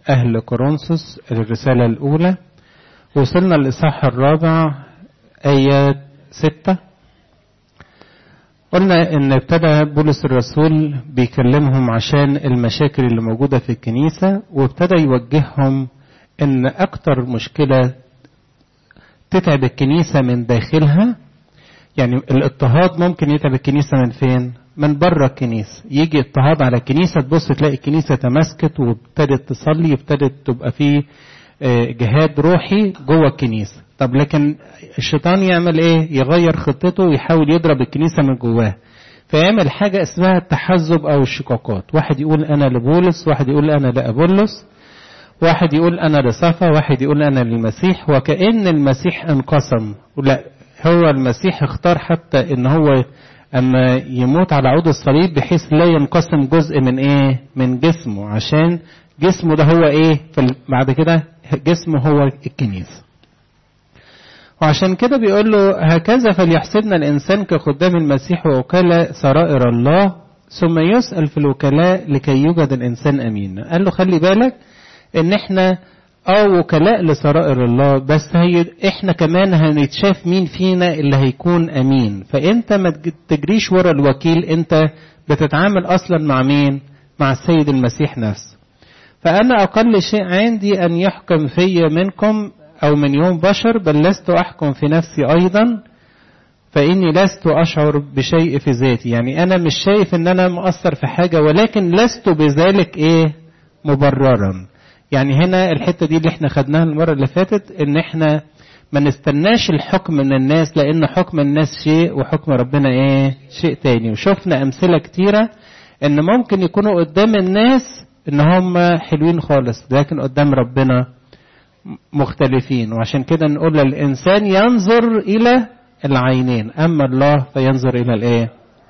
أهل كورنثوس الرسالة الأولى وصلنا الإصحاح الرابع آية ستة قلنا إن ابتدى بولس الرسول بيكلمهم عشان المشاكل اللي موجودة في الكنيسة وابتدى يوجههم إن أكتر مشكلة تتعب الكنيسة من داخلها يعني الاضطهاد ممكن يتعب الكنيسة من فين؟ من بره الكنيسة يجي اضطهاد على الكنيسة تبص تلاقي الكنيسة تمسكت وابتدت تصلي ابتدت تبقى في جهاد روحي جوه الكنيسة طب لكن الشيطان يعمل ايه يغير خطته ويحاول يضرب الكنيسة من جواها فيعمل حاجة اسمها التحزب او الشقاقات واحد يقول انا لبولس واحد يقول انا لابولس واحد يقول انا لصفا واحد يقول انا للمسيح وكأن المسيح انقسم لا هو المسيح اختار حتى ان هو اما يموت على عود الصليب بحيث لا ينقسم جزء من ايه من جسمه عشان جسمه ده هو ايه بعد كده جسمه هو الكنيسه وعشان كده بيقول له هكذا فليحسبنا الانسان كخدام المسيح ووكلاء سرائر الله ثم يسال في الوكلاء لكي يوجد الانسان امين قال له خلي بالك ان احنا اه وكلاء لسرائر الله بس هي احنا كمان هنتشاف مين فينا اللي هيكون امين فانت ما تجريش ورا الوكيل انت بتتعامل اصلا مع مين مع السيد المسيح نفسه فانا اقل شيء عندي ان يحكم في منكم او من يوم بشر بل لست احكم في نفسي ايضا فاني لست اشعر بشيء في ذاتي يعني انا مش شايف ان انا مؤثر في حاجه ولكن لست بذلك ايه مبررا يعني هنا الحته دي اللي احنا خدناها المره اللي فاتت ان احنا ما نستناش الحكم من الناس لان حكم الناس شيء وحكم ربنا ايه شيء تاني وشفنا امثله كتيره ان ممكن يكونوا قدام الناس ان هم حلوين خالص لكن قدام ربنا مختلفين وعشان كده نقول الانسان ينظر الى العينين اما الله فينظر الى الايه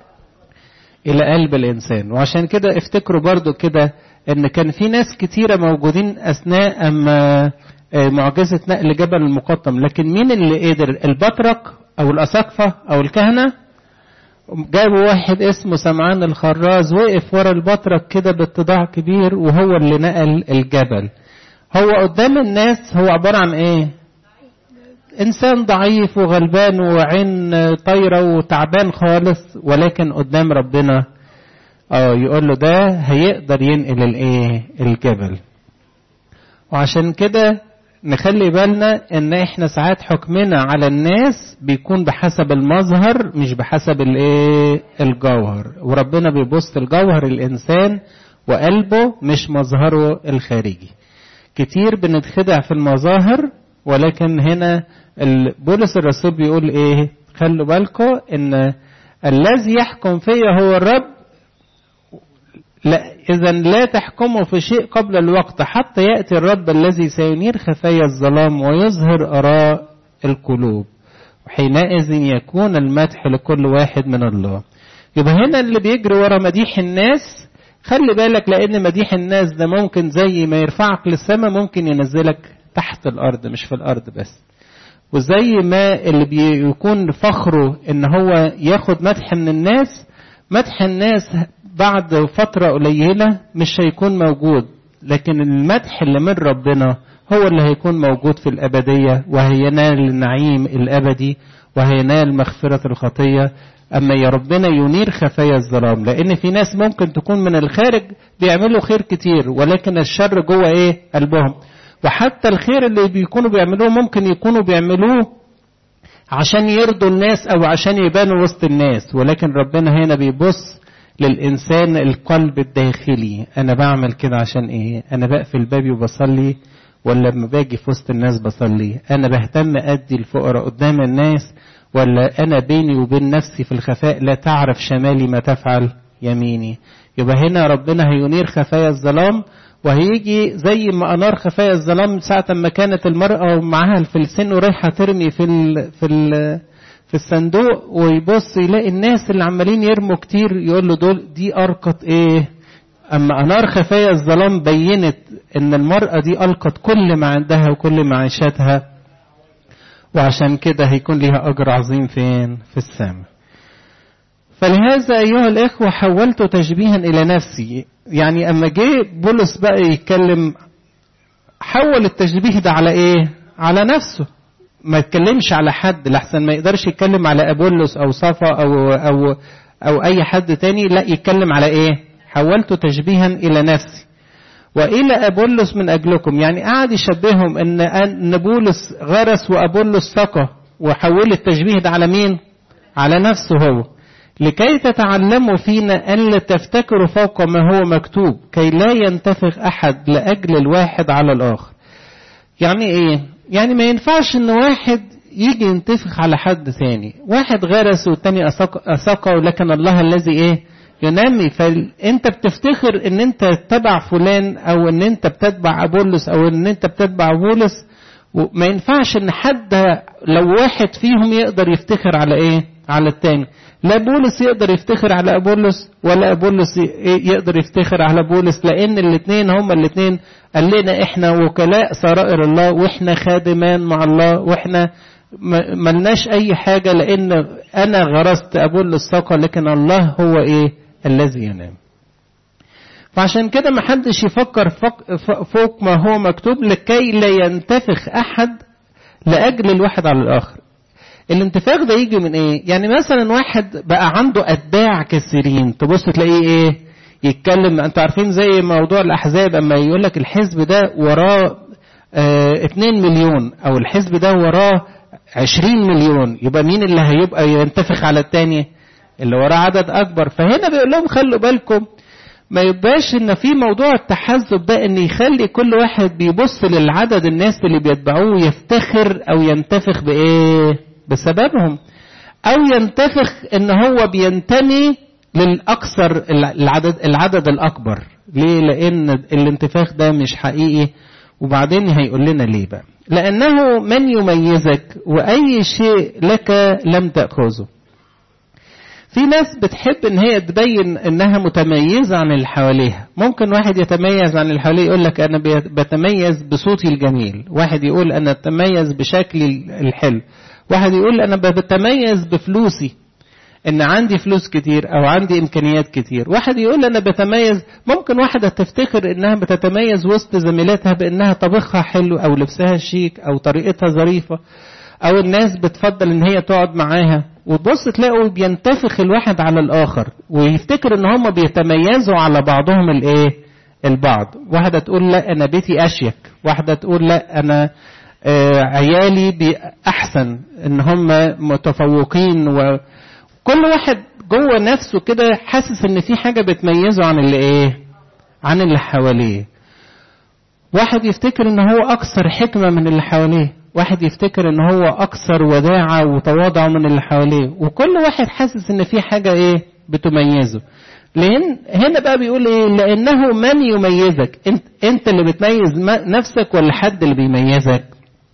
الى قلب الانسان وعشان كده افتكروا برضو كده ان كان في ناس كتيرة موجودين اثناء اما معجزة نقل جبل المقطم لكن مين اللي قدر البطرك او الاساقفة او الكهنة جابوا واحد اسمه سمعان الخراز وقف ورا البطرك كده باتضاع كبير وهو اللي نقل الجبل هو قدام الناس هو عبارة عن ايه انسان ضعيف وغلبان وعين طايرة وتعبان خالص ولكن قدام ربنا اه يقول له ده هيقدر ينقل الايه الجبل وعشان كده نخلي بالنا ان احنا ساعات حكمنا على الناس بيكون بحسب المظهر مش بحسب الايه الجوهر وربنا بيبص الجوهر الانسان وقلبه مش مظهره الخارجي كتير بنتخدع في المظاهر ولكن هنا بولس الرسول بيقول ايه خلوا بالكم ان الذي يحكم فيا هو الرب لا إذا لا تحكموا في شيء قبل الوقت حتى يأتي الرب الذي سينير خفايا الظلام ويظهر آراء القلوب وحينئذ يكون المدح لكل واحد من الله يبقى هنا اللي بيجري ورا مديح الناس خلي بالك لأن مديح الناس ده ممكن زي ما يرفعك للسماء ممكن ينزلك تحت الأرض مش في الأرض بس وزي ما اللي بيكون فخره ان هو ياخد مدح من الناس مدح الناس بعد فترة قليلة مش هيكون موجود لكن المدح اللي من ربنا هو اللي هيكون موجود في الأبدية وهينال النعيم الأبدي وهينال مغفرة الخطية أما يا ربنا ينير خفايا الظلام لأن في ناس ممكن تكون من الخارج بيعملوا خير كتير ولكن الشر جوه إيه قلبهم وحتى الخير اللي بيكونوا بيعملوه ممكن يكونوا بيعملوه عشان يرضوا الناس أو عشان يبانوا وسط الناس ولكن ربنا هنا بيبص للإنسان القلب الداخلي أنا بعمل كده عشان إيه أنا بقفل بابي وبصلي ولا لما باجي في وسط الناس بصلي أنا بهتم أدي الفقراء قدام الناس ولا أنا بيني وبين نفسي في الخفاء لا تعرف شمالي ما تفعل يميني يبقى هنا ربنا هينير خفايا الظلام وهيجي زي ما أنار خفايا الظلام ساعة ما كانت المرأة ومعاها الفلسين ورايحة ترمي في ال في ال في الصندوق ويبص يلاقي الناس اللي عمالين يرموا كتير يقول له دول دي أرقت إيه أما أنار خفايا الظلام بينت إن المرأة دي ألقت كل ما عندها وكل معيشتها وعشان كده هيكون ليها أجر عظيم فين في السماء فلهذا أيها الإخوة حولت تشبيها إلى نفسي يعني أما جه بولس بقى يتكلم حول التشبيه ده على ايه على نفسه ما يتكلمش على حد لحسن ما يقدرش يتكلم على ابولس او صفا او او او اي حد تاني لا يتكلم على ايه حولته تشبيها الى نفسي والى ابولس من اجلكم يعني قعد يشبههم ان ان بولس غرس وابولس سقى وحول التشبيه ده على مين على نفسه هو لكي تتعلموا فينا ألا تفتكروا فوق ما هو مكتوب كي لا ينتفخ أحد لأجل الواحد على الآخر يعني إيه؟ يعني ما ينفعش إن واحد يجي ينتفخ على حد ثاني واحد غرس والتاني أسقى ولكن الله الذي إيه ينمي فأنت بتفتخر إن أنت تتبع فلان أو إن أنت بتتبع أبولس أو إن أنت بتتبع بولس وما ينفعش إن حد لو واحد فيهم يقدر يفتخر على إيه على التاني لا بولس يقدر يفتخر على أبولس ولا أبولس يقدر يفتخر على بولس لأن الاثنين هما الاثنين قال لنا إحنا وكلاء سرائر الله وإحنا خادمان مع الله وإحنا ملناش أي حاجة لأن أنا غرست أبولس ساقة لكن الله هو إيه الذي ينام فعشان كده ما حدش يفكر فوق ما هو مكتوب لكي لا ينتفخ أحد لأجل الواحد على الآخر الانتفاخ ده يجي من ايه يعني مثلا واحد بقى عنده اتباع كثيرين تبص تلاقيه ايه يتكلم انتوا عارفين زي موضوع الاحزاب اما يقول لك الحزب ده وراه اه 2 مليون او الحزب ده وراه 20 مليون يبقى مين اللي هيبقى ينتفخ على التاني اللي وراه عدد اكبر فهنا بيقول لهم خلوا بالكم ما يبقاش ان في موضوع التحزب ده ان يخلي كل واحد بيبص للعدد الناس اللي بيتبعوه يفتخر او ينتفخ بايه بسببهم او ينتفخ ان هو بينتمي للاكثر العدد العدد الاكبر ليه لان الانتفاخ ده مش حقيقي وبعدين هيقول لنا ليه بقى لانه من يميزك واي شيء لك لم تاخذه في ناس بتحب ان هي تبين انها متميزه عن اللي حواليها ممكن واحد يتميز عن اللي حواليه يقول لك انا بتميز بصوتي الجميل واحد يقول انا اتميز بشكلي الحلو واحد يقول انا بتميز بفلوسي ان عندي فلوس كتير او عندي امكانيات كتير واحد يقول انا بتميز ممكن واحدة تفتكر انها بتتميز وسط زميلاتها بانها طبخها حلو او لبسها شيك او طريقتها ظريفة او الناس بتفضل ان هي تقعد معاها وتبص تلاقوا بينتفخ الواحد على الاخر ويفتكر ان هم بيتميزوا على بعضهم الايه البعض واحدة تقول لا انا بيتي اشيك واحدة تقول لا انا آه عيالي احسن ان هم متفوقين وكل واحد جوه نفسه كده حاسس ان في حاجه بتميزه عن اللي ايه عن اللي حواليه واحد يفتكر ان هو اكثر حكمه من اللي حواليه واحد يفتكر ان هو اكثر وداعه وتواضع من اللي حواليه وكل واحد حاسس ان في حاجه ايه بتميزه لان هنا بقى بيقول ايه لانه من يميزك انت انت اللي بتميز نفسك ولا حد اللي بيميزك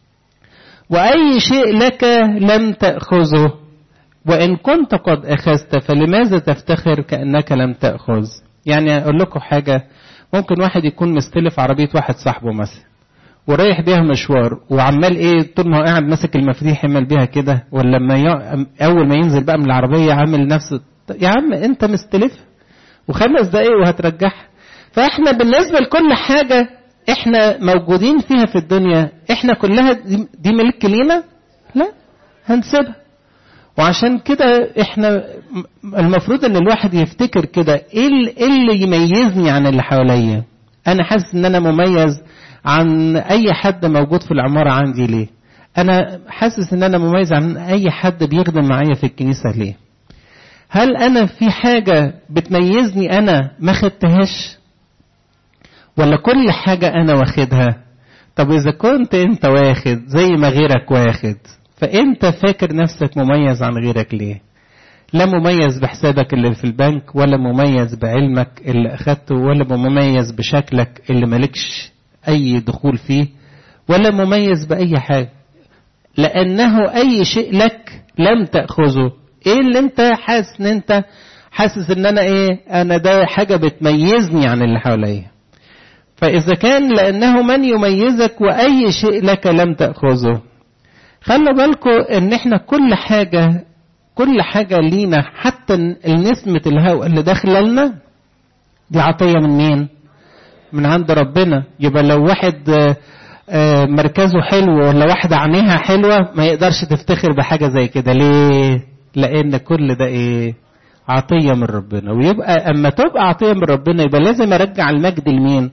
وأي شيء لك لم تأخذه وإن كنت قد أخذت فلماذا تفتخر كأنك لم تأخذ يعني أقول لكم حاجة ممكن واحد يكون مستلف عربية واحد صاحبه مثلا ورايح بيها مشوار وعمال ايه طول ما هو قاعد ماسك المفاتيح يعمل بيها كده ولا لما ي... اول ما ينزل بقى من العربيه عامل نفسه يا عم انت مستلف وخمس دقايق وهترجعها فاحنا بالنسبه لكل حاجه احنا موجودين فيها في الدنيا احنا كلها دي ملك لينا لا هنسيبها وعشان كده احنا المفروض ان الواحد يفتكر كده ايه اللي يميزني عن اللي حواليا انا حاسس ان انا مميز عن اي حد موجود في العمارة عندي ليه انا حاسس ان انا مميز عن اي حد بيخدم معايا في الكنيسة ليه هل انا في حاجة بتميزني انا ما خدتهاش ولا كل حاجة أنا واخدها طب إذا كنت أنت واخد زي ما غيرك واخد فأنت فاكر نفسك مميز عن غيرك ليه لا مميز بحسابك اللي في البنك ولا مميز بعلمك اللي أخدته ولا مميز بشكلك اللي مالكش أي دخول فيه ولا مميز بأي حاجة لأنه أي شيء لك لم تأخذه إيه اللي أنت حاسس إن أنت حاسس إن أنا إيه أنا ده حاجة بتميزني عن اللي حواليا فإذا كان لأنه من يميزك وأي شيء لك لم تأخذه خلوا بالكم إن إحنا كل حاجة كل حاجة لينا حتى النسمة الهواء اللي داخلة لنا دي عطية من مين؟ من عند ربنا يبقى لو واحد آه، آه، مركزه حلو ولا واحدة عينيها حلوة ما يقدرش تفتخر بحاجة زي كده ليه لان كل ده ايه عطية من ربنا ويبقى اما تبقى عطية من ربنا يبقى لازم ارجع المجد لمين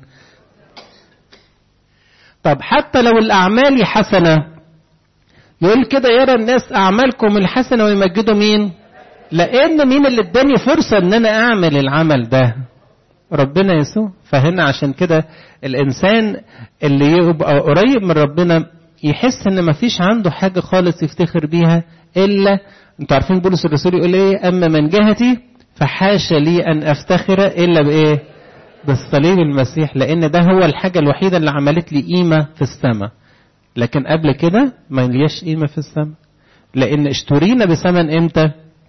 طب حتى لو الاعمال حسنة يقول كده يرى الناس اعمالكم الحسنة ويمجدوا مين لان مين اللي اداني فرصة ان انا اعمل العمل ده ربنا يسوع فهنا عشان كده الانسان اللي يبقى قريب من ربنا يحس ان مفيش عنده حاجه خالص يفتخر بيها الا انتوا عارفين بولس الرسول يقول ايه اما من جهتي فحاشا لي ان افتخر الا بايه بالصليب المسيح لان ده هو الحاجه الوحيده اللي عملت لي قيمه في السماء لكن قبل كده ما ليش قيمه في السماء لان اشترينا بثمن امتى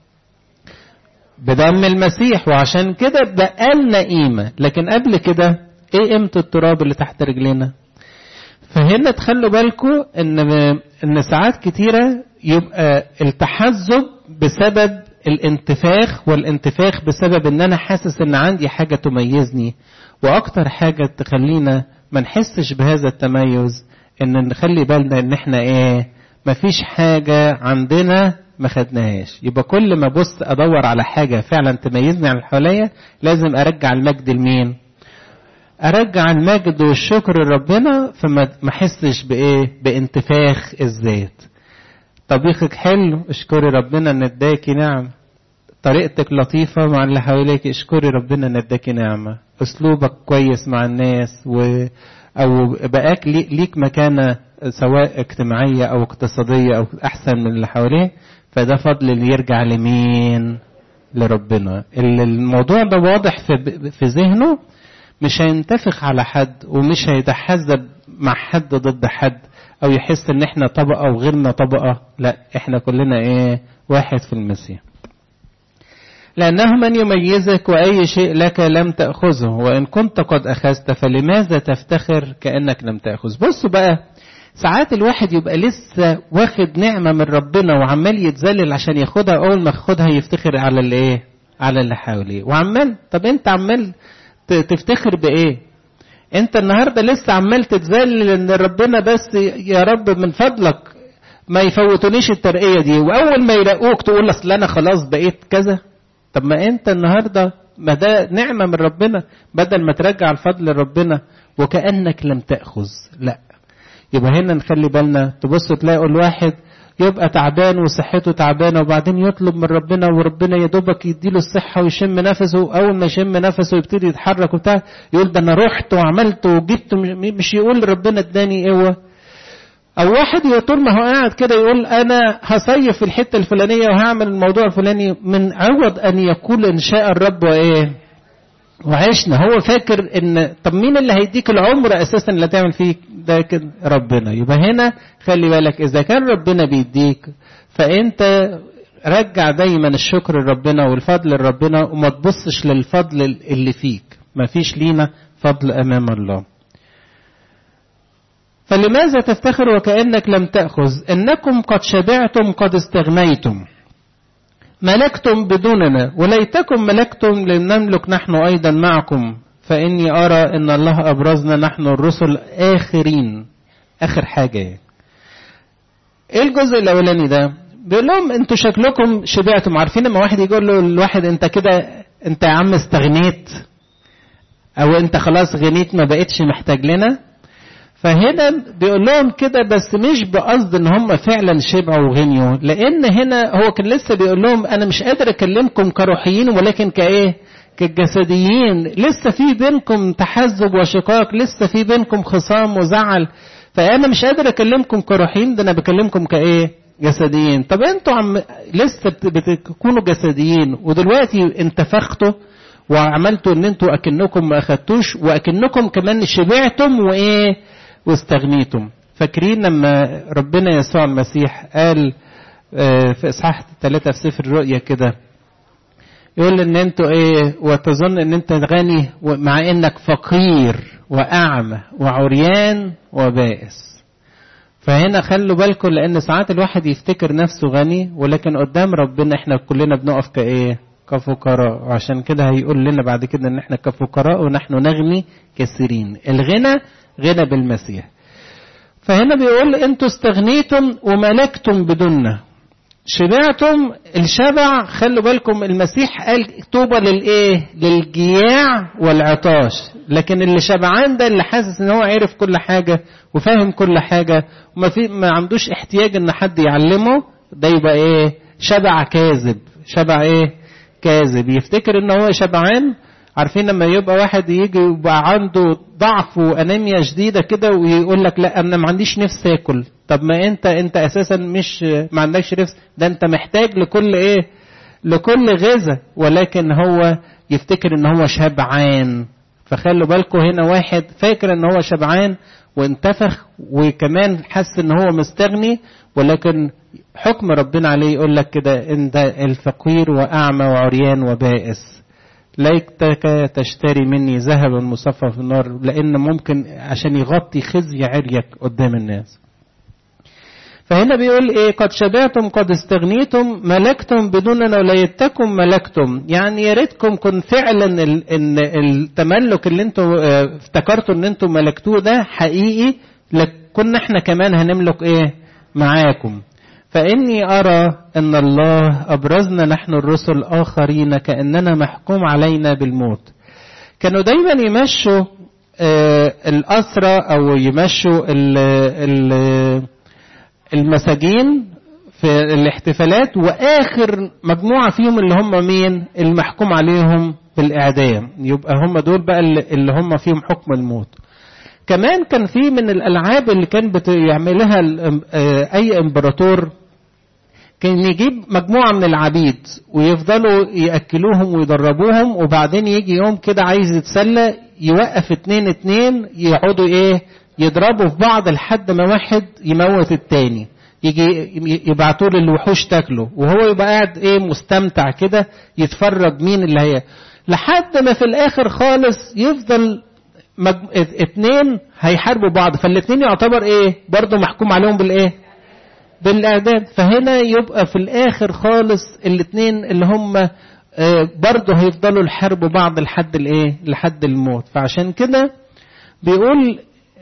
بدم المسيح وعشان كده بقالنا قيمة لكن قبل كده ايه قيمة التراب اللي تحت رجلنا فهنا تخلوا بالكم ان ان ساعات كتيرة يبقى التحزب بسبب الانتفاخ والانتفاخ بسبب ان انا حاسس ان عندي حاجة تميزني واكتر حاجة تخلينا ما نحسش بهذا التميز ان نخلي بالنا ان احنا ايه مفيش حاجة عندنا ما خدناهاش يبقى كل ما بص ادور على حاجة فعلا تميزني عن اللي حواليا لازم ارجع المجد لمين ارجع المجد والشكر لربنا فما ما احسش بايه بانتفاخ الذات طبيخك حلو اشكري ربنا ان اداكي نعم طريقتك لطيفة مع اللي حواليك اشكري ربنا ان اداكي نعمة اسلوبك كويس مع الناس و او بقاك ليك مكانة سواء اجتماعية او اقتصادية او احسن من اللي حواليه فده فضل اللي يرجع لمين لربنا اللي الموضوع ده واضح في, في ذهنه مش هينتفخ على حد ومش هيتحزب مع حد ضد حد او يحس ان احنا طبقة وغيرنا طبقة لا احنا كلنا ايه واحد في المسيح لأنه من يميزك وأي شيء لك لم تأخذه وإن كنت قد أخذت فلماذا تفتخر كأنك لم تأخذ بصوا بقى ساعات الواحد يبقى لسه واخد نعمة من ربنا وعمال يتذلل عشان ياخدها أول ما ياخدها يفتخر على الإيه؟ على اللي حواليه وعمال طب أنت عمال تفتخر بإيه؟ أنت النهارده لسه عمال تتذلل إن ربنا بس يا رب من فضلك ما يفوتونيش الترقية دي وأول ما يلاقوك تقول أصل أنا خلاص بقيت كذا طب ما أنت النهارده ما ده نعمة من ربنا بدل ما ترجع الفضل لربنا وكأنك لم تأخذ لا يبقى هنا نخلي بالنا تبص تلاقوا الواحد يبقى تعبان وصحته تعبانه وبعدين يطلب من ربنا وربنا يا دوبك يديله الصحه ويشم نفسه اول ما يشم نفسه يبتدي يتحرك وبتاع يقول ده انا رحت وعملت وجبت مش يقول ربنا اداني قوه او واحد طول ما هو قاعد كده يقول انا هصيف في الحته الفلانيه وهعمل الموضوع الفلاني من عوض ان يقول ان شاء الرب وايه وعشنا هو فاكر ان طب مين اللي هيديك العمر اساسا اللي تعمل فيه ده كده ربنا يبقى هنا خلي بالك اذا كان ربنا بيديك فانت رجع دايما الشكر لربنا والفضل لربنا وما تبصش للفضل اللي فيك ما فيش لينا فضل امام الله فلماذا تفتخر وكانك لم تاخذ انكم قد شبعتم قد استغنيتم ملكتم بدوننا وليتكم ملكتم لنملك نحن أيضا معكم فإني أرى أن الله أبرزنا نحن الرسل آخرين آخر حاجة يعني. إيه الجزء الأولاني ده؟ بيقول لهم أنتوا شكلكم شبعتم عارفين لما واحد يقول له الواحد أنت كده أنت يا عم استغنيت أو أنت خلاص غنيت ما بقتش محتاج لنا فهنا بيقول لهم كده بس مش بقصد ان هم فعلا شبعوا وغنيوا لان هنا هو كان لسه بيقول لهم انا مش قادر اكلمكم كروحيين ولكن كايه كجسديين لسه في بينكم تحزب وشقاق لسه في بينكم خصام وزعل فانا مش قادر اكلمكم كروحيين ده انا بكلمكم كايه جسديين طب انتوا عم لسه بتكونوا جسديين ودلوقتي انتفختوا وعملتوا ان انتوا اكنكم ما اخدتوش واكنكم كمان شبعتم وايه واستغنيتم فاكرين لما ربنا يسوع المسيح قال في اصحاح ثلاثة في سفر الرؤيا كده يقول ان انتوا ايه وتظن ان انت غني مع انك فقير واعمى وعريان وبائس فهنا خلوا بالكم لان ساعات الواحد يفتكر نفسه غني ولكن قدام ربنا احنا كلنا بنقف كايه كفقراء وعشان كده هيقول لنا بعد كده ان احنا كفقراء ونحن نغني كثيرين الغنى غنى بالمسيح فهنا بيقول انتوا استغنيتم وملكتم بدنا شبعتم الشبع خلوا بالكم المسيح قال طوبى للايه للجياع والعطاش لكن اللي شبعان ده اللي حاسس ان هو عارف كل حاجه وفاهم كل حاجه وما في ما عندوش احتياج ان حد يعلمه ده يبقى ايه شبع كاذب شبع ايه كاذب يفتكر ان هو شبعان عارفين لما يبقى واحد يجي يبقى عنده ضعف وانيميا شديده كده ويقول لك لا انا ما عنديش نفس اكل طب ما انت انت اساسا مش ما عندكش نفس ده انت محتاج لكل ايه لكل غذاء ولكن هو يفتكر ان هو شبعان فخلوا بالكم هنا واحد فاكر ان هو شبعان وانتفخ وكمان حس ان هو مستغني ولكن حكم ربنا عليه يقول لك كده انت الفقير واعمى وعريان وبائس ليتك تشتري مني ذهبا مصفى في النار لان ممكن عشان يغطي خزي عريك قدام الناس فهنا بيقول ايه قد شبعتم قد استغنيتم ملكتم بدوننا وليتكم ملكتم يعني يا ريتكم كن فعلا ال ان التملك اللي انتم اه افتكرتوا ان انتم ملكتوه ده حقيقي لكنا احنا كمان هنملك ايه معاكم فاني ارى ان الله ابرزنا نحن الرسل اخرين كاننا محكوم علينا بالموت كانوا دايما يمشوا اه الاسرى او يمشوا ال ال المساجين في الاحتفالات واخر مجموعه فيهم اللي هم مين المحكوم عليهم بالاعدام يبقى هم دول بقى اللي هم فيهم حكم الموت كمان كان في من الالعاب اللي كان بيعملها اي امبراطور كان يجيب مجموعه من العبيد ويفضلوا ياكلوهم ويدربوهم وبعدين يجي يوم كده عايز يتسلى يوقف اتنين اتنين يقعدوا ايه يضربوا في بعض لحد ما واحد يموت التاني يجي يبعتوا له الوحوش تاكله وهو يبقى قاعد ايه مستمتع كده يتفرج مين اللي هي لحد ما في الاخر خالص يفضل مج... اتنين هيحاربوا بعض فالاتنين يعتبر ايه برضه محكوم عليهم بالايه بالاعدام فهنا يبقى في الاخر خالص الاتنين اللي هم آه برضه هيفضلوا يحاربوا بعض لحد الايه لحد الموت فعشان كده بيقول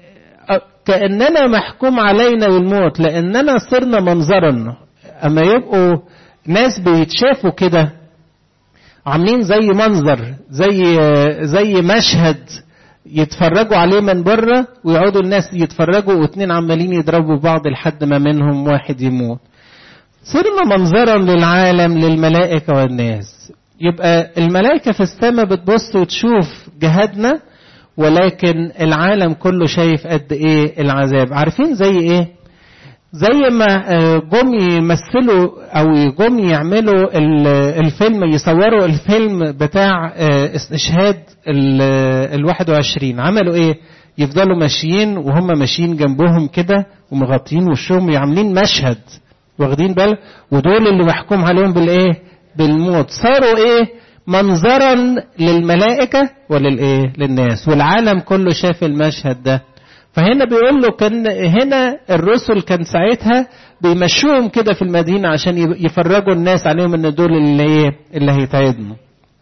كأننا محكوم علينا بالموت لأننا صرنا منظرا أما يبقوا ناس بيتشافوا كده عاملين زي منظر زي زي مشهد يتفرجوا عليه من بره ويقعدوا الناس يتفرجوا واتنين عمالين يضربوا بعض لحد ما منهم واحد يموت صرنا منظرا للعالم للملائكة والناس يبقى الملائكة في السماء بتبص وتشوف جهادنا ولكن العالم كله شايف قد ايه العذاب عارفين زي ايه زي ما جم يمثلوا او جم يعملوا الفيلم يصوروا الفيلم بتاع استشهاد ال 21 عملوا ايه يفضلوا ماشيين وهم ماشيين جنبهم كده ومغطيين وشهم عاملين مشهد واخدين بال ودول اللي محكوم عليهم بالايه بالموت صاروا ايه منظرا للملائكة وللإيه؟ للناس والعالم كله شاف المشهد ده فهنا بيقول له كان هنا الرسل كان ساعتها بيمشوهم كده في المدينة عشان يفرجوا الناس عليهم ان دول اللي ايه اللي هيتعدموا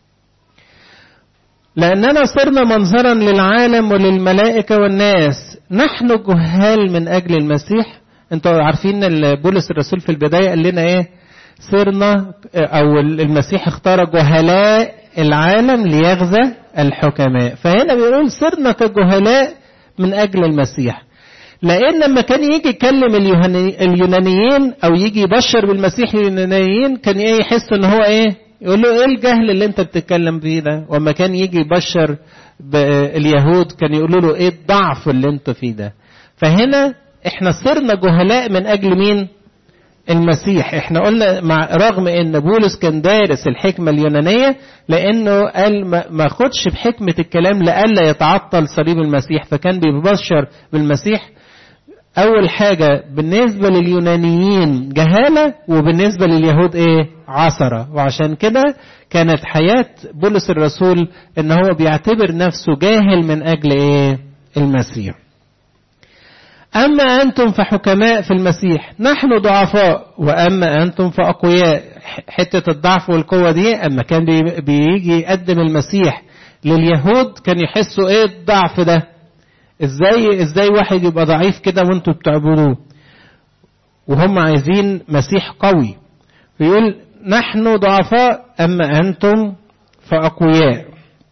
لأننا صرنا منظرا للعالم وللملائكة والناس نحن جهال من أجل المسيح انتوا عارفين ان بولس الرسول في البداية قال لنا ايه صرنا او المسيح اختار جهلاء العالم ليغزى الحكماء فهنا بيقول صرنا كجهلاء من اجل المسيح لان لما كان يجي يكلم اليونانيين او يجي يبشر بالمسيح اليونانيين كان ايه يحس ان هو ايه يقول له ايه الجهل اللي انت بتتكلم فيه ده وما كان يجي يبشر اليهود كان يقولوا له ايه الضعف اللي انت فيه ده فهنا احنا صرنا جهلاء من اجل مين المسيح احنا قلنا مع رغم ان بولس كان دارس الحكمة اليونانية لانه قال ما خدش بحكمة الكلام لألا يتعطل صليب المسيح فكان بيبشر بالمسيح اول حاجة بالنسبة لليونانيين جهالة وبالنسبة لليهود ايه عثرة وعشان كده كانت حياة بولس الرسول ان هو بيعتبر نفسه جاهل من اجل ايه المسيح أما أنتم فحكماء في المسيح نحن ضعفاء وأما أنتم فأقوياء حتة الضعف والقوة دي أما كان بيجي يقدم المسيح لليهود كان يحسوا إيه الضعف ده إزاي إزاي واحد يبقى ضعيف كده وأنتم بتعبدوه وهم عايزين مسيح قوي فيقول نحن ضعفاء أما أنتم فأقوياء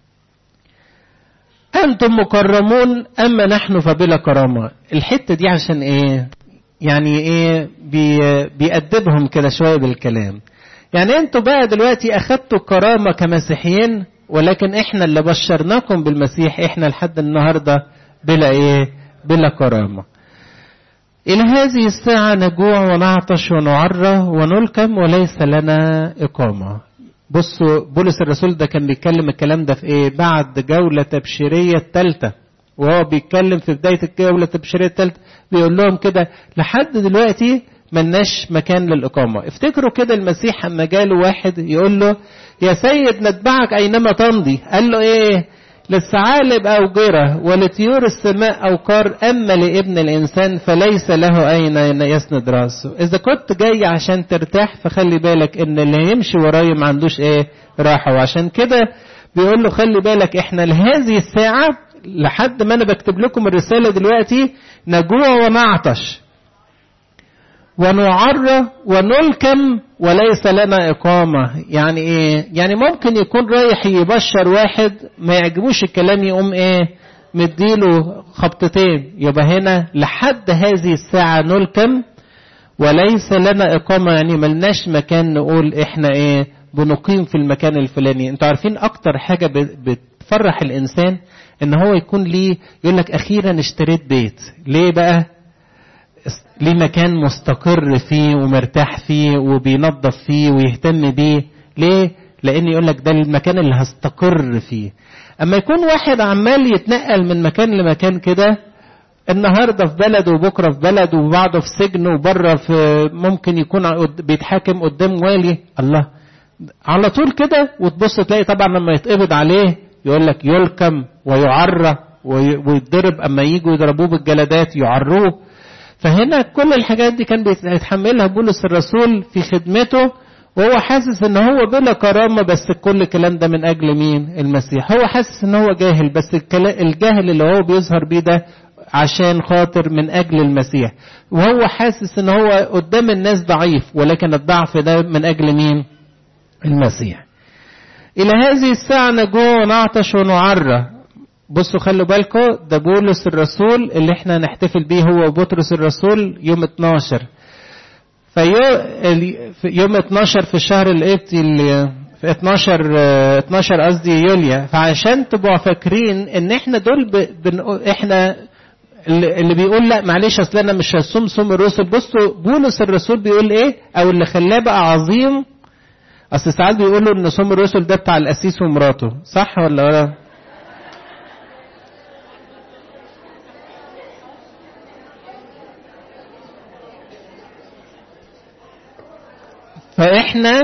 أنتم مكرمون أما نحن فبلا كرامة الحتة دي عشان إيه يعني إيه بي بيأدبهم كده شوية بالكلام يعني أنتوا بقى دلوقتي أخدتوا كرامة كمسيحيين ولكن إحنا اللي بشرناكم بالمسيح إحنا لحد النهاردة بلا إيه بلا كرامة إلى هذه الساعة نجوع ونعطش ونعرى ونلكم وليس لنا إقامة بصوا بولس الرسول ده كان بيتكلم الكلام ده في ايه بعد جولة تبشيرية الثالثة وهو بيتكلم في بداية الجولة التبشيرية الثالثة بيقول لهم كده لحد دلوقتي ملناش مكان للإقامة افتكروا كده المسيح اما جاله واحد يقول له يا سيد نتبعك أينما تمضي قال له ايه للثعالب أوجرة ولطيور السماء أوقار أما لابن الإنسان فليس له أين يسند راسه إذا كنت جاي عشان ترتاح فخلي بالك إن اللي يمشي ورايا ما عندوش إيه راحة وعشان كده بيقول له خلي بالك إحنا لهذه الساعة لحد ما أنا بكتب لكم الرسالة دلوقتي نجوع ونعطش ونعرى ونلكم وليس لنا إقامة يعني إيه يعني ممكن يكون رايح يبشر واحد ما يعجبوش الكلام يقوم إيه مديله خبطتين يبقى هنا لحد هذه الساعة نلكم وليس لنا إقامة يعني ملناش مكان نقول إحنا إيه بنقيم في المكان الفلاني انتوا عارفين أكتر حاجة بتفرح الإنسان إن هو يكون ليه يقول لك أخيرا اشتريت بيت ليه بقى ليه مكان مستقر فيه ومرتاح فيه وبينظف فيه ويهتم بيه ليه لان يقول لك ده المكان اللي هستقر فيه اما يكون واحد عمال يتنقل من مكان لمكان كده النهارده في بلد وبكره في بلد وبعده في سجن وبره في ممكن يكون بيتحاكم قدام والي الله على طول كده وتبص تلاقي طبعا لما يتقبض عليه يقول لك يلكم ويعرى ويتضرب اما يجوا يضربوه بالجلدات يعروه فهنا كل الحاجات دي كان بيتحملها بولس الرسول في خدمته وهو حاسس ان هو بلا كرامة بس كل الكلام ده من اجل مين المسيح هو حاسس ان هو جاهل بس الجاهل اللي هو بيظهر بيه ده عشان خاطر من اجل المسيح وهو حاسس ان هو قدام الناس ضعيف ولكن الضعف ده من اجل مين المسيح الى هذه الساعة نجوع ونعطش ونعرى بصوا خلوا بالكم ده بولس الرسول اللي احنا نحتفل بيه هو وبطرس الرسول يوم 12 في يوم 12 في الشهر القبطي في 12 12 قصدي يوليا فعشان تبقوا فاكرين ان احنا دول ب... بن... احنا اللي بيقول لا معلش اصل انا مش هصوم صوم الرسل بصوا بولس الرسول بيقول ايه او اللي خلاه بقى عظيم اصل ساعات بيقولوا ان صوم الرسل ده بتاع القسيس ومراته صح ولا ولا فاحنا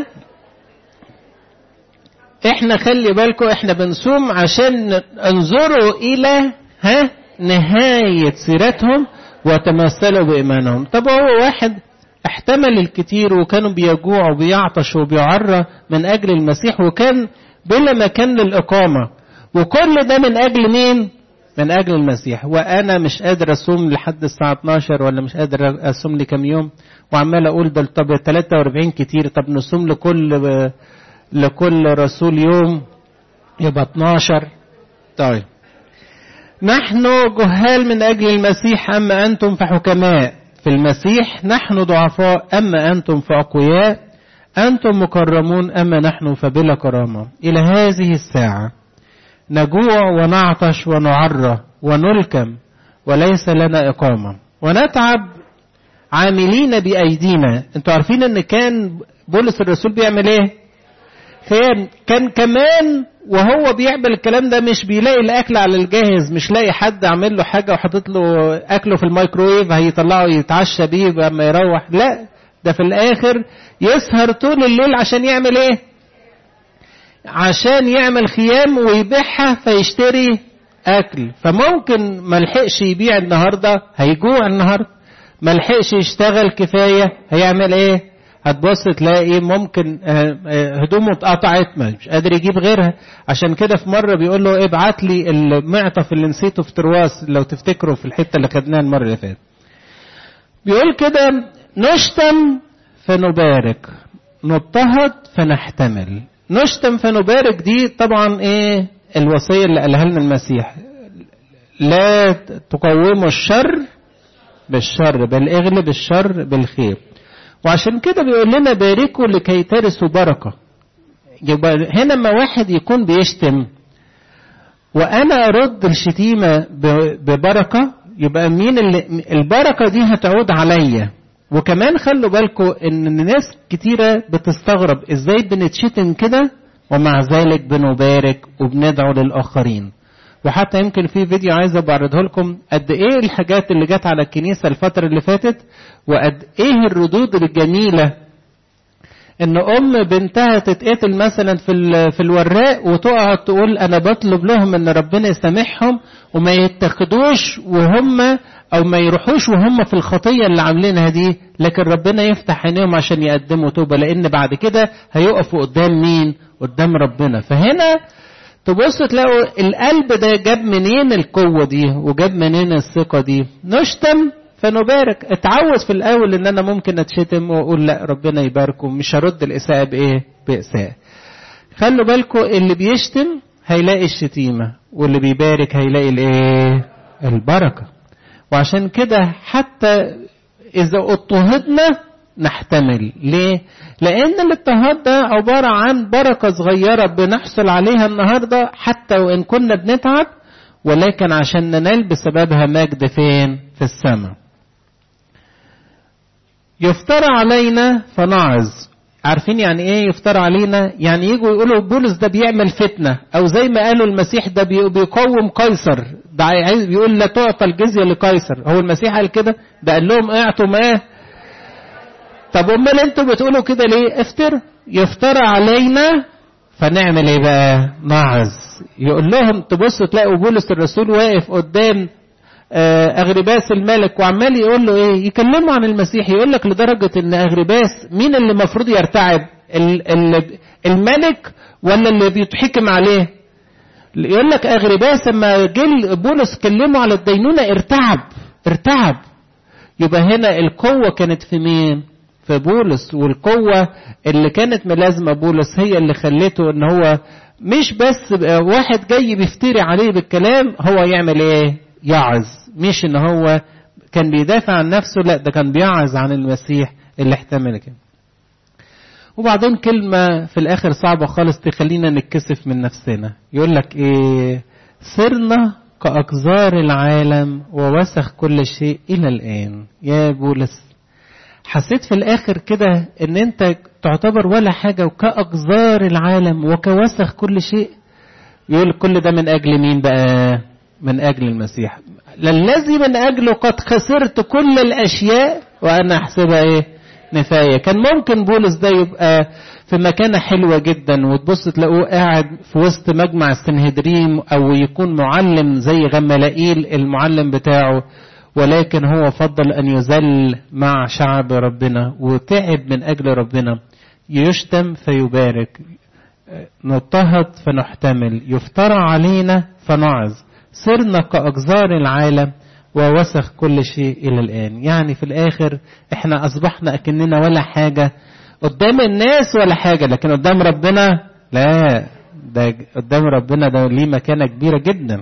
احنا خلي بالكم احنا بنصوم عشان انظروا الى ها نهاية سيرتهم وتمثلوا بإيمانهم طب هو واحد احتمل الكثير وكانوا بيجوعوا وبيعطشوا وبيعرى من أجل المسيح وكان بلا مكان للإقامة وكل ده من أجل مين؟ من أجل المسيح وأنا مش قادر أصوم لحد الساعة 12 ولا مش قادر أصوم لي كام يوم وعمال أقول ده طب 43 كتير طب نصوم لكل لكل رسول يوم يبقى 12 طيب نحن جهال من أجل المسيح أما أنتم فحكماء في المسيح نحن ضعفاء أما أنتم فأقوياء أنتم مكرمون أما نحن فبلا كرامة إلى هذه الساعة نجوع ونعطش ونعرى ونلكم وليس لنا إقامة ونتعب عاملين بأيدينا انتوا عارفين ان كان بولس الرسول بيعمل ايه كان كان كمان وهو بيعمل الكلام ده مش بيلاقي الاكل على الجاهز مش لاقي حد عامل له حاجه وحاطط له اكله في الميكرويف هيطلعه يتعشى بيه لما يروح لا ده في الاخر يسهر طول الليل عشان يعمل ايه عشان يعمل خيام ويبيعها فيشتري اكل فممكن ما لحقش يبيع النهارده هيجوع النهارده ما لحقش يشتغل كفايه هيعمل ايه هتبص تلاقي ممكن هدومه اتقطعت مش قادر يجيب غيرها عشان كده في مره بيقول له ابعت لي المعطف اللي نسيته في ترواس لو تفتكروا في الحته اللي خدناها المره اللي فاتت بيقول كده نشتم فنبارك نضطهد فنحتمل نشتم فنبارك دي طبعا ايه الوصيه اللي قالها لنا المسيح لا تقوموا الشر بالشر بل اغلب الشر بالخير وعشان كده بيقول لنا باركوا لكي ترثوا بركة يبقى هنا لما واحد يكون بيشتم وأنا أرد الشتيمة ببركة يبقى مين اللي البركة دي هتعود عليا وكمان خلوا بالكم ان ناس كتيرة بتستغرب ازاي بنتشتم كده ومع ذلك بنبارك وبندعو للآخرين وحتى يمكن في فيديو عايز بعرضه لكم قد ايه الحاجات اللي جت على الكنيسة الفترة اللي فاتت وقد ايه الردود الجميلة ان ام بنتها تتقتل مثلا في في الوراق وتقعد تقول انا بطلب لهم ان ربنا يسامحهم وما يتخدوش وهم او ما يروحوش وهم في الخطيه اللي عاملينها دي لكن ربنا يفتح عينيهم عشان يقدموا توبه لان بعد كده هيقفوا قدام مين؟ قدام ربنا فهنا تبص تلاقوا القلب ده جاب منين القوه دي وجاب منين الثقه دي؟ نشتم فنبارك اتعود في الاول ان انا ممكن اتشتم واقول لا ربنا يباركم مش هرد الاساءه بايه؟ باساءه. خلوا بالكم اللي بيشتم هيلاقي الشتيمه واللي بيبارك هيلاقي الايه؟ البركه. وعشان كده حتى إذا اضطهدنا نحتمل ليه؟ لأن الاضطهاد ده عبارة عن بركة صغيرة بنحصل عليها النهاردة حتى وإن كنا بنتعب ولكن عشان ننال بسببها مجد فين؟ في السماء. يفترى علينا فنعظ عارفين يعني ايه يفترى علينا يعني يجوا يقولوا بولس ده بيعمل فتنة او زي ما قالوا المسيح ده بيقوم قيصر ده عايز بيقول لا تعطى الجزية لقيصر هو المسيح قال كده ده قال لهم اعطوا ما طب امال انتوا بتقولوا كده ليه افتر يفترى علينا فنعمل ايه بقى نعظ يقول لهم تبصوا تلاقوا بولس الرسول واقف قدام اغرباس الملك وعمال يقول له ايه يكلمه عن المسيح يقول لك لدرجه ان اغرباس مين اللي المفروض يرتعب الملك ولا اللي بيتحكم عليه يقول لك اغرباس لما جه بولس كلمه على الدينونه ارتعب ارتعب يبقى هنا القوه كانت في مين في بولس والقوه اللي كانت ملازمه بولس هي اللي خلته ان هو مش بس واحد جاي بيفتري عليه بالكلام هو يعمل ايه يعظ مش ان هو كان بيدافع عن نفسه لا ده كان بيعظ عن المسيح اللي احتمل كده وبعدين كلمة في الآخر صعبة خالص تخلينا نتكسف من نفسنا يقول لك إيه صرنا كأقذار العالم ووسخ كل شيء إلى الآن يا بولس حسيت في الآخر كده إن أنت تعتبر ولا حاجة وكأقذار العالم وكوسخ كل شيء يقول كل ده من أجل مين بقى من أجل المسيح الذي من أجله قد خسرت كل الأشياء وأنا أحسبها إيه نفاية كان ممكن بولس ده يبقى في مكانة حلوة جدا وتبص تلاقوه قاعد في وسط مجمع السنهدريم أو يكون معلم زي غملائيل المعلم بتاعه ولكن هو فضل أن يذل مع شعب ربنا وتعب من أجل ربنا يشتم فيبارك نضطهد فنحتمل يفترى علينا فنعظ صرنا كأجزار العالم ووسخ كل شيء إلى الآن يعني في الآخر إحنا أصبحنا أكننا ولا حاجة قدام الناس ولا حاجة لكن قدام ربنا لا ده قدام ربنا ده ليه مكانة كبيرة جدا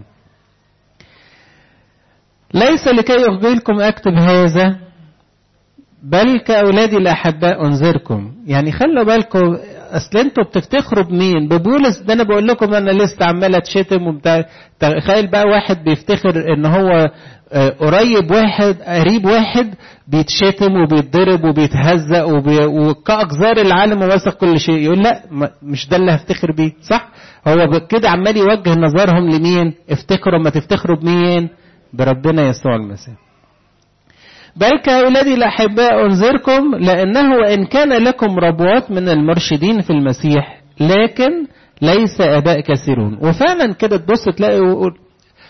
ليس لكي أخبركم أكتب هذا بل كأولادي الأحباء أنذركم يعني خلوا بالكم اصل انتوا بتفتخروا بمين ببولس ده انا بقول لكم انا لسه عمال اتشتم وبتاع تخيل بقى واحد بيفتخر ان هو قريب واحد قريب واحد بيتشتم وبيتضرب وبيتهزق وبي... وكأقذار العالم ووسخ كل شيء يقول لا مش ده اللي هفتخر بيه صح هو كده عمال يوجه نظرهم لمين افتخروا ما تفتخروا بمين بربنا يسوع المسيح بل كأولادي الأحباء أنذركم لأنه وإن كان لكم ربوات من المرشدين في المسيح لكن ليس آباء كثيرون وفعلا كده تبص تلاقي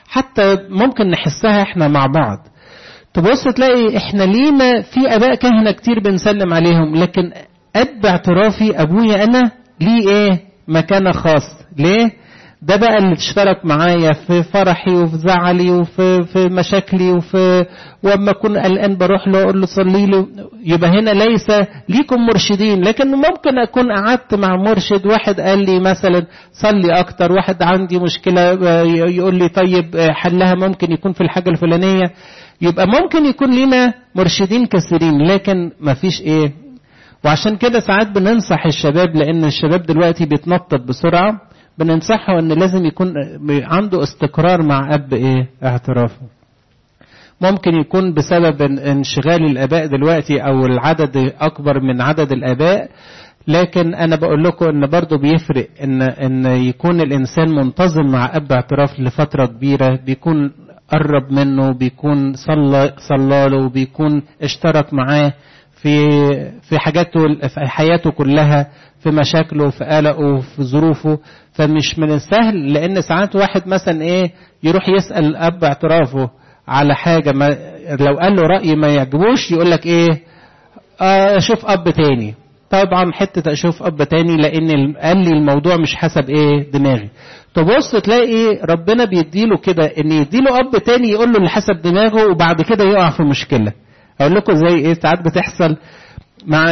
حتى ممكن نحسها احنا مع بعض تبص تلاقي احنا لينا في اباء كهنه كتير بنسلم عليهم لكن اب باعترافي ابويا انا ليه ايه مكانه خاص ليه ده بقى اللي اشترك معايا في فرحي وفي زعلي وفي في مشاكلي وفي واما اكون قلقان بروح له اقول له صلي لي يبقى هنا ليس ليكم مرشدين لكن ممكن اكون قعدت مع مرشد واحد قال لي مثلا صلي اكتر واحد عندي مشكله يقول لي طيب حلها ممكن يكون في الحاجه الفلانيه يبقى ممكن يكون لنا مرشدين كثيرين لكن ما فيش ايه وعشان كده ساعات بننصح الشباب لان الشباب دلوقتي بيتنطط بسرعه بننصحه ان لازم يكون عنده استقرار مع اب ايه اعترافه ممكن يكون بسبب انشغال الاباء دلوقتي او العدد اكبر من عدد الاباء لكن انا بقول لكم ان برضه بيفرق ان ان يكون الانسان منتظم مع اب اعتراف لفتره كبيره بيكون قرب منه بيكون صلى صلى له بيكون اشترك معاه في في حاجاته في حياته كلها في مشاكله في قلقه في ظروفه فمش من السهل لان ساعات واحد مثلا ايه يروح يسال اب اعترافه على حاجه ما لو قال له راي ما يعجبوش يقول لك ايه آه اشوف اب تاني طبعا حته اشوف اب تاني لان قال لي الموضوع مش حسب ايه دماغي تبص تلاقي ربنا بيديله كده ان يديله اب تاني يقول له اللي حسب دماغه وبعد كده يقع في مشكله اقول لكم زي ايه ساعات بتحصل مع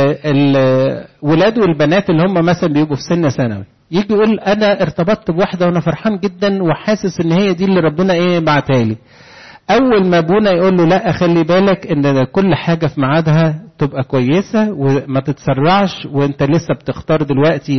الولاد والبنات اللي هم مثلا بيبقوا في سن ثانوي يجي يقول انا ارتبطت بواحده وانا فرحان جدا وحاسس ان هي دي اللي ربنا ايه بعتها لي اول ما ابونا يقول له لا خلي بالك ان كل حاجه في ميعادها تبقى كويسه وما تتسرعش وانت لسه بتختار دلوقتي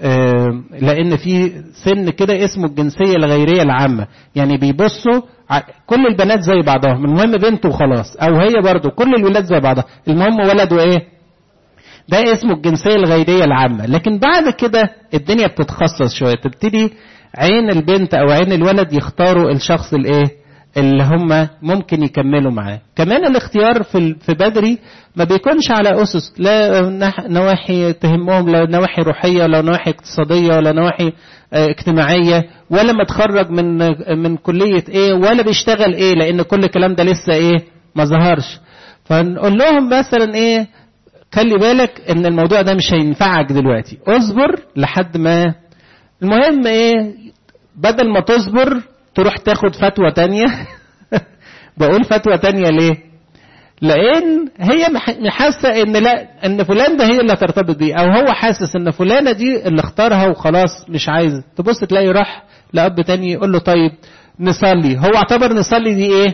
لان في سن كده اسمه الجنسيه الغيريه العامه يعني بيبصوا كل البنات زي بعضهم المهم بنت وخلاص او هي برضو كل الولاد زي بعضها المهم ولد وايه ده اسمه الجنسيه الغيريه العامه لكن بعد كده الدنيا بتتخصص شويه تبتدي عين البنت او عين الولد يختاروا الشخص الايه اللي هم ممكن يكملوا معاه كمان الاختيار في في بدري ما بيكونش على اسس لا نواحي تهمهم لا نواحي روحيه ولا نواحي اقتصاديه ولا نواحي اجتماعيه ولا متخرج من من كليه ايه ولا بيشتغل ايه لان كل الكلام ده لسه ايه ما ظهرش فنقول لهم مثلا ايه خلي بالك ان الموضوع ده مش هينفعك دلوقتي اصبر لحد ما المهم ايه بدل ما تصبر تروح تاخد فتوى تانية بقول فتوى تانية ليه لان هي حاسه ان لا ان فلان ده هي اللي هترتبط بيه او هو حاسس ان فلانه دي اللي اختارها وخلاص مش عايز تبص تلاقي راح لاب تاني يقول له طيب نصلي هو اعتبر نصلي دي ايه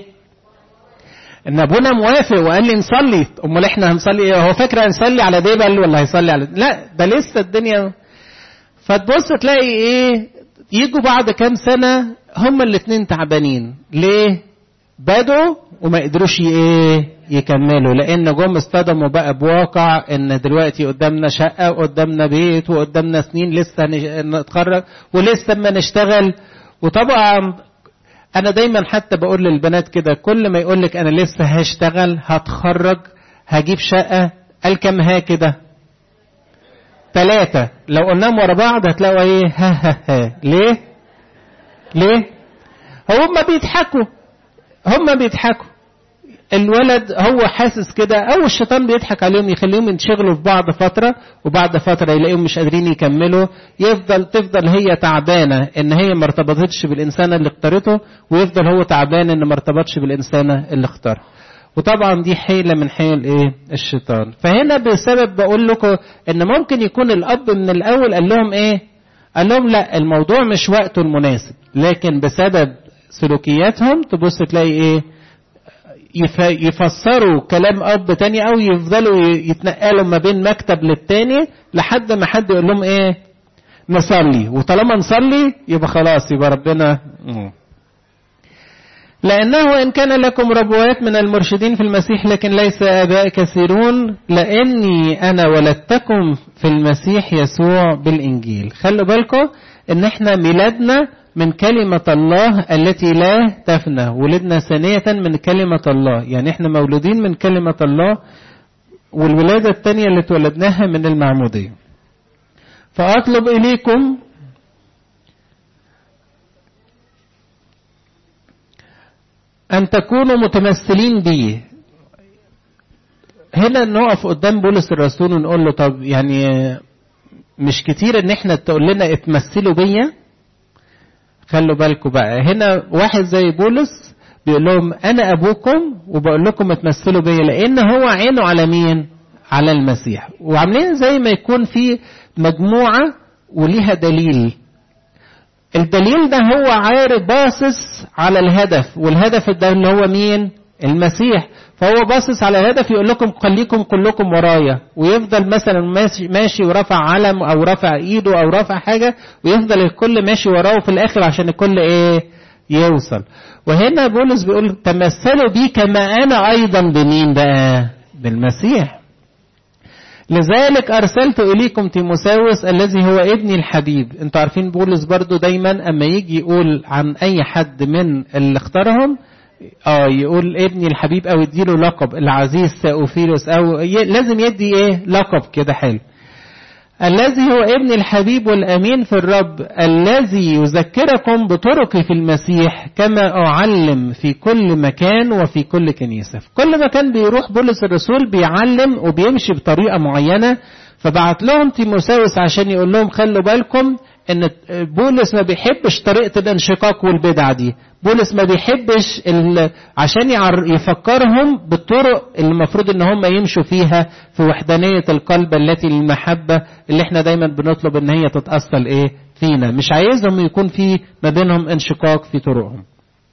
ان ابونا موافق وقال لي نصلي امال احنا هنصلي ايه هو فاكر هنصلي على ديبل ولا هيصلي على لا ده لسه الدنيا فتبص تلاقي ايه يجوا بعد كام سنه هما الاثنين تعبانين ليه بدوا وما قدروش ايه يكملوا لان جم اصطدموا بقى بواقع ان دلوقتي قدامنا شقه وقدامنا بيت وقدامنا سنين لسه نتخرج ولسه اما نشتغل وطبعا انا دايما حتى بقول للبنات كده كل ما يقول لك انا لسه هشتغل هتخرج هجيب شقه قال كم ها كده ثلاثة لو قلناهم ورا بعض هتلاقوا ايه ها ها ها ليه ليه هم بيضحكوا هم بيضحكوا الولد هو حاسس كده او الشيطان بيضحك عليهم يخليهم ينشغلوا في بعض فتره وبعد فتره يلاقيهم مش قادرين يكملوا يفضل تفضل هي تعبانه ان هي ما ارتبطتش بالانسانه اللي اختارته ويفضل هو تعبان ان ما ارتبطش بالانسانه اللي اختارها وطبعا دي حيلة من حيل ايه الشيطان فهنا بسبب بقول لكم ان ممكن يكون الاب من الاول قال لهم ايه قال لهم لا الموضوع مش وقته المناسب لكن بسبب سلوكياتهم تبص تلاقي ايه يفسروا كلام اب تاني او يفضلوا يتنقلوا ما بين مكتب للتاني لحد ما حد يقول لهم ايه نصلي وطالما نصلي يبقى خلاص يبقى ربنا لأنه إن كان لكم ربوات من المرشدين في المسيح لكن ليس آباء كثيرون لأني أنا ولدتكم في المسيح يسوع بالإنجيل خلوا بالكم إن إحنا ميلادنا من كلمة الله التي لا تفنى ولدنا ثانية من كلمة الله يعني إحنا مولودين من كلمة الله والولادة الثانية اللي اتولدناها من المعمودية فأطلب إليكم أن تكونوا متمثلين بي هنا نقف قدام بولس الرسول ونقول له طب يعني مش كتير ان احنا تقول لنا اتمثلوا بيا خلوا بالكم بقى هنا واحد زي بولس بيقول لهم انا ابوكم وبقول لكم اتمثلوا بيا لان هو عينه على مين على المسيح وعاملين زي ما يكون في مجموعه وليها دليل الدليل ده هو عارف باصص على الهدف والهدف ده اللي هو مين المسيح فهو باصص على الهدف يقول لكم خليكم كلكم ورايا ويفضل مثلا ماشي, ماشي ورفع علم او رفع ايده او رفع حاجه ويفضل الكل ماشي وراه وفي الاخر عشان الكل ايه يوصل وهنا بولس بيقول تمثلوا بي كما انا ايضا بمين بقى بالمسيح لذلك أرسلت إليكم تيموساوس الذي هو ابني الحبيب انتوا عارفين بولس برضو دايما أما يجي يقول عن أي حد من اللي اختارهم اه يقول ابني الحبيب او يديله لقب العزيز ساوفيلوس او ي... لازم يدي ايه لقب كده حلو الذي هو ابن الحبيب والامين في الرب الذي يذكركم بطرقي في المسيح كما اعلم في كل مكان وفي كل كنيسه في كل مكان بيروح بولس الرسول بيعلم وبيمشي بطريقه معينه فبعت لهم تيموساوس عشان يقول لهم خلوا بالكم ان بولس ما بيحبش طريقه الانشقاق والبدع دي بولس ما بيحبش عشان يفكرهم بالطرق اللي المفروض ان هم يمشوا فيها في وحدانيه القلب التي للمحبه اللي احنا دايما بنطلب ان هي تتاصل ايه فينا مش عايزهم يكون في ما بينهم انشقاق في طرقهم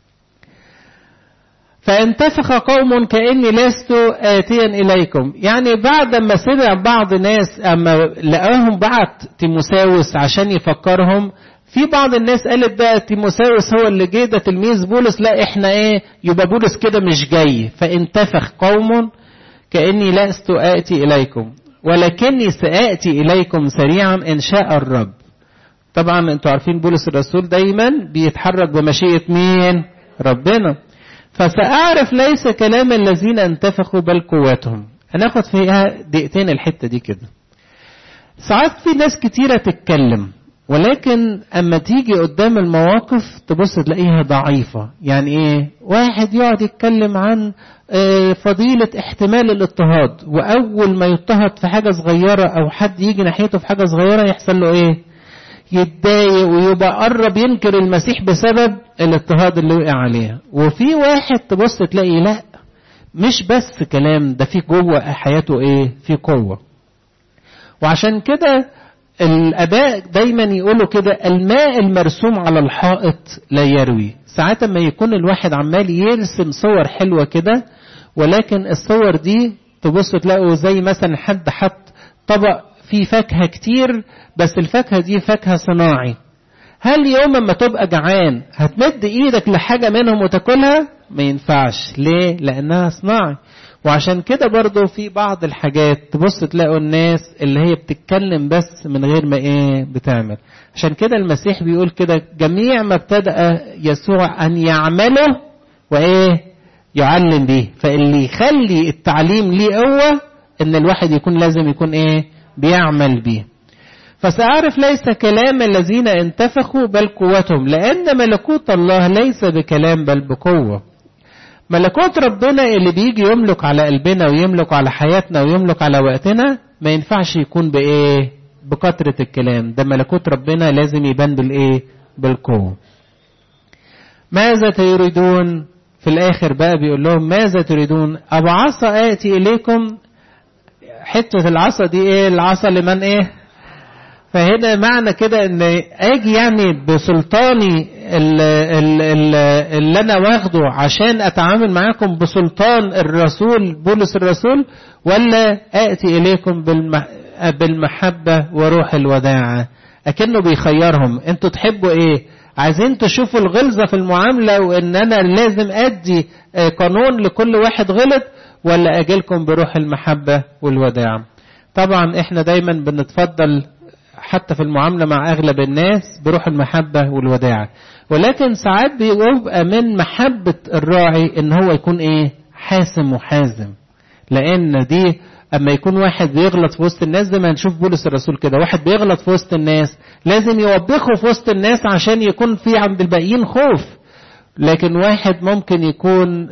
فانتفخ قوم كاني لست اتيا اليكم يعني بعد ما سمع بعض ناس اما لقاهم بعت تيموساوس عشان يفكرهم في بعض الناس قالت بقى تيموساوس هو اللي جه ده تلميذ بولس لا احنا ايه يبقى بولس كده مش جاي فانتفخ قوم كاني لست اتي اليكم ولكني ساتي اليكم سريعا ان شاء الرب طبعا انتوا عارفين بولس الرسول دايما بيتحرك بمشيئه مين ربنا فسأعرف ليس كلام الذين انتفخوا بل قوتهم هناخد فيها دقيقتين الحتة دي كده ساعات في ناس كتيرة تتكلم ولكن اما تيجي قدام المواقف تبص تلاقيها ضعيفة يعني ايه واحد يقعد يتكلم عن فضيلة احتمال الاضطهاد واول ما يضطهد في حاجة صغيرة او حد يجي ناحيته في حاجة صغيرة يحصل له ايه يتضايق ويبقى قرب ينكر المسيح بسبب الاضطهاد اللي وقع عليها وفي واحد تبص تلاقي لا مش بس كلام ده في جوه حياته ايه في قوه وعشان كده الاباء دايما يقولوا كده الماء المرسوم على الحائط لا يروي ساعات ما يكون الواحد عمال يرسم صور حلوه كده ولكن الصور دي تبص تلاقوا زي مثلا حد حط طبق فيه فاكهه كتير بس الفاكهه دي فاكهه صناعي هل يوم ما تبقى جعان هتمد ايدك لحاجه منهم وتاكلها ما ينفعش ليه لانها صناعي وعشان كده برضو في بعض الحاجات تبص تلاقوا الناس اللي هي بتتكلم بس من غير ما ايه بتعمل عشان كده المسيح بيقول كده جميع ما ابتدأ يسوع ان يعمله وايه يعلم به فاللي يخلي التعليم ليه قوة ان الواحد يكون لازم يكون ايه بيعمل به فسأعرف ليس كلام الذين انتفخوا بل قوتهم لأن ملكوت الله ليس بكلام بل بقوة ملكوت ربنا اللي بيجي يملك على قلبنا ويملك على حياتنا ويملك على وقتنا ما ينفعش يكون بإيه بكثرة الكلام ده ملكوت ربنا لازم يبان بالإيه بالقوة ماذا تريدون في الآخر بقى بيقول لهم ماذا تريدون أبو عصا آتي إليكم حتة العصا دي إيه العصا لمن إيه فهنا معنى كده ان اجي يعني بسلطاني اللي انا واخده عشان اتعامل معاكم بسلطان الرسول بولس الرسول ولا اتي اليكم بالمحبه وروح الوداعه اكنه بيخيرهم انتوا تحبوا ايه عايزين تشوفوا الغلظه في المعامله وان انا لازم ادي قانون لكل واحد غلط ولا اجيلكم بروح المحبه والوداعه طبعا احنا دايما بنتفضل حتى في المعاملة مع أغلب الناس بروح المحبة والوداعة ولكن ساعات بيبقى من محبة الراعي إن هو يكون إيه حاسم وحازم لأن دي أما يكون واحد بيغلط في وسط الناس زي ما نشوف بولس الرسول كده واحد بيغلط في وسط الناس لازم يوبخه في وسط الناس عشان يكون في عند الباقيين خوف لكن واحد ممكن يكون